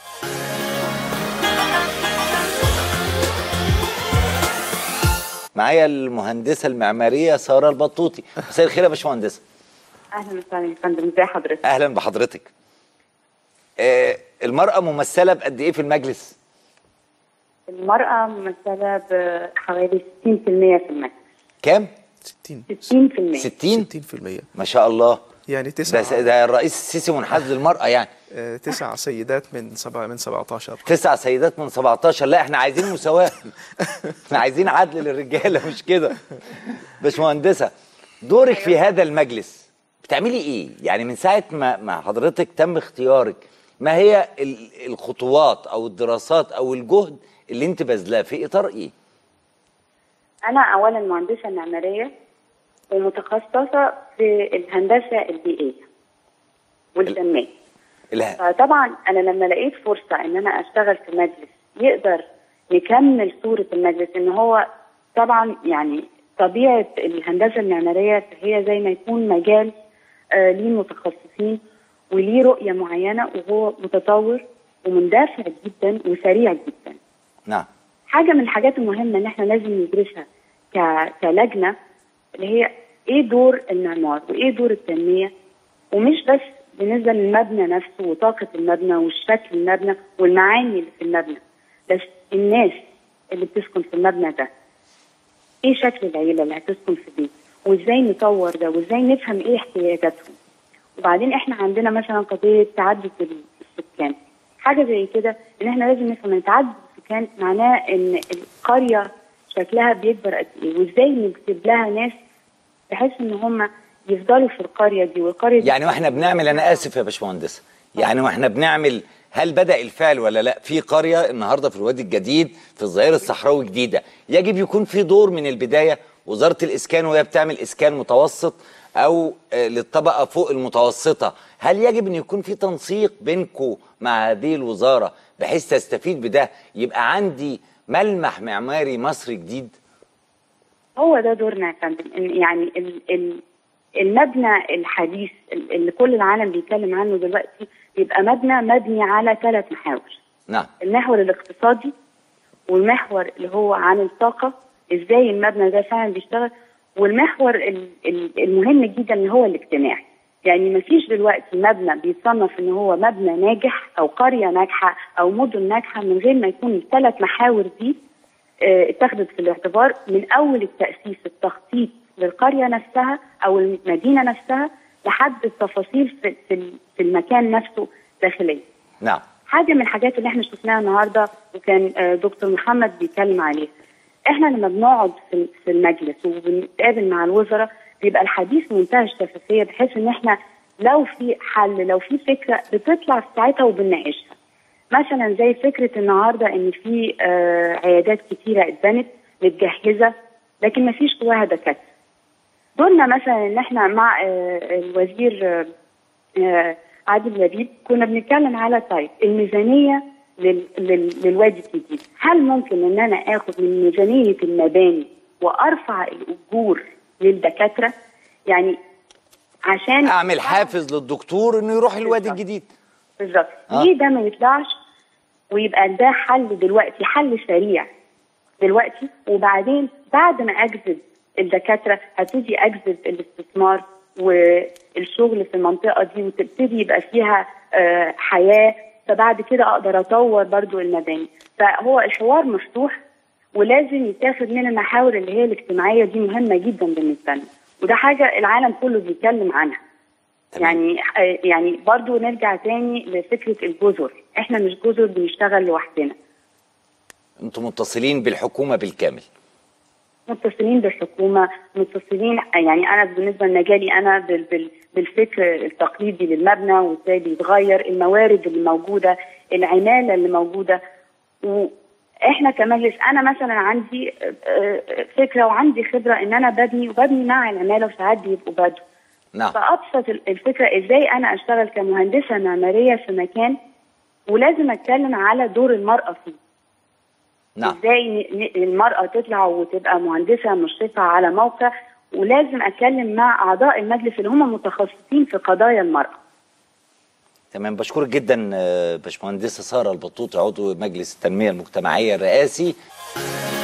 معايا المهندسه المعماريه ساره البطوطي مساء الخير يا باشمهندسه اهلا وسهلا يا فندم ازي حضرتك اهلا بحضرتك آه المراه ممثله بقد ايه في المجلس المرأة ممثلة بحوالي 60% في المجلس كام 60 60% 60 60% ما شاء الله يعني ده, تسعة ده الرئيس السيسي منحاز للمراه يعني آه، تسع سيدات من سبعة من 17 تسع سيدات من 17 لا احنا عايزين مساواه احنا عايزين عدل للرجاله مش كده باشمهندسه دورك في هذا المجلس بتعملي ايه يعني من ساعه ما ما حضرتك تم اختيارك ما هي ال- الخطوات او الدراسات او الجهد اللي انت باذلاه في اطار ايه أنا أولا مهندسة معمارية ومتخصصة في الهندسة البيئية والتنمية الها- فطبعا أنا لما لقيت فرصة إن أنا أشتغل في مجلس يقدر يكمل صورة المجلس إن هو طبعا يعني طبيعة الهندسة المعمارية هي زي ما يكون مجال آه ليه متخصصين وليه رؤية معينة وهو متطور ومندفع جدا وسريع جدا نعم حاجه من الحاجات المهمه ان احنا لازم ندرسها ك... كلجنه اللي هي ايه دور المعمار وايه دور التنميه ومش بس بالنسبه للمبنى نفسه وطاقه المبنى والشكل المبنى والمعاني اللي في المبنى بس الناس اللي بتسكن في المبنى ده ايه شكل العيله اللي هتسكن في البيت وازاي نطور ده وازاي نفهم ايه احتياجاتهم وبعدين احنا عندنا مثلا قضيه تعدد السكان حاجه زي كده ان احنا لازم نفهم ان تعدد السكان معناه ان القريه شكلها بيكبر قد ايه وازاي نجذب لها ناس بحيث ان هم يفضلوا في القريه دي والقريه دي يعني واحنا بنعمل انا اسف يا باشمهندسه يعني واحنا بنعمل هل بدا الفعل ولا لا في قريه النهارده في الوادي الجديد في الظهير الصحراوي جديده يجب يكون في دور من البدايه وزاره الاسكان وهي بتعمل اسكان متوسط او آه، للطبقه فوق المتوسطه هل يجب ان يكون في تنسيق بينكم مع هذه الوزاره بحيث تستفيد بده يبقى عندي ملمح معماري مصري جديد هو ده دورنا يا فندم إن يعني ال- ال- المبنى الحديث ال- اللي كل العالم بيتكلم عنه دلوقتي يبقى مبنى مبني على ثلاث محاور نعم المحور الاقتصادي والمحور اللي هو عن الطاقة ازاي المبنى ده فعلا بيشتغل والمحور ال- ال- المهم جدا اللي هو الاجتماعي يعني مفيش دلوقتي مبنى بيتصنف ان هو مبنى ناجح او قرية ناجحة او مدن ناجحة من غير ما يكون الثلاث محاور دي آه، اتخذت في الاعتبار من اول التأسيس التخطيط للقرية نفسها او المدينة نفسها لحد التفاصيل في في- في المكان نفسه داخليا نعم حاجه من الحاجات اللي احنا شفناها النهارده وكان آه، دكتور محمد بيتكلم عليها احنا لما بنقعد في في المجلس وبنتقابل مع الوزراء بيبقى الحديث منتهى الشفافيه بحيث ان احنا لو في حل لو في فكره بتطلع في ساعتها وبنناقشها مثلا زي فكره النهارده ان في آه، عيادات كتيره اتبنت متجهزه لكن ما فيش جواها دكاتره دورنا مثلا ان احنا مع آه، الوزير آه، آه، عادل لبيب كنا بنتكلم على طيب الميزانيه لل... لل... للوادي الجديد هل ممكن ان انا اخد من ميزانيه المباني وارفع الاجور للدكاتره يعني عشان اعمل حافز للدكتور انه يروح الوادي بالظبط. الجديد بالظبط آه. ليه ده ما يطلعش ويبقى ده حل دلوقتي حل سريع دلوقتي وبعدين بعد ما اجذب الدكاتره هبتدي اجذب الاستثمار والشغل في المنطقه دي وتبتدي يبقى فيها آه، حياه فبعد كده اقدر اطور برضو المباني فهو الحوار مفتوح ولازم يتاخد من المحاور اللي هي الاجتماعيه دي مهمه جدا بالنسبه لنا وده حاجه العالم كله بيتكلم عنها تمام. يعني يعني برضو نرجع تاني لفكره الجزر احنا مش جزر بنشتغل لوحدنا انتم متصلين بالحكومه بالكامل متصلين بالحكومه متصلين يعني انا بالنسبه لمجالي انا بال بال بالفكر التقليدي للمبنى وازاي بيتغير الموارد اللي موجوده العماله اللي موجوده واحنا كمجلس انا مثلا عندي آه، آه، فكره وعندي خبره ان انا ببني وببني مع العماله وساعات بيبقوا بدو نعم فابسط ال- الفكره ازاي انا اشتغل كمهندسه معماريه في مكان ولازم اتكلم على دور المراه فيه نعم ازاي ن- ن- المراه تطلع وتبقى مهندسه مشرفه على موقع ولازم اتكلم مع اعضاء المجلس اللي هم متخصصين في قضايا المراه تمام بشكرك جدا آه، باشمهندسه ساره البطوطي عضو مجلس التنميه المجتمعيه الرئاسي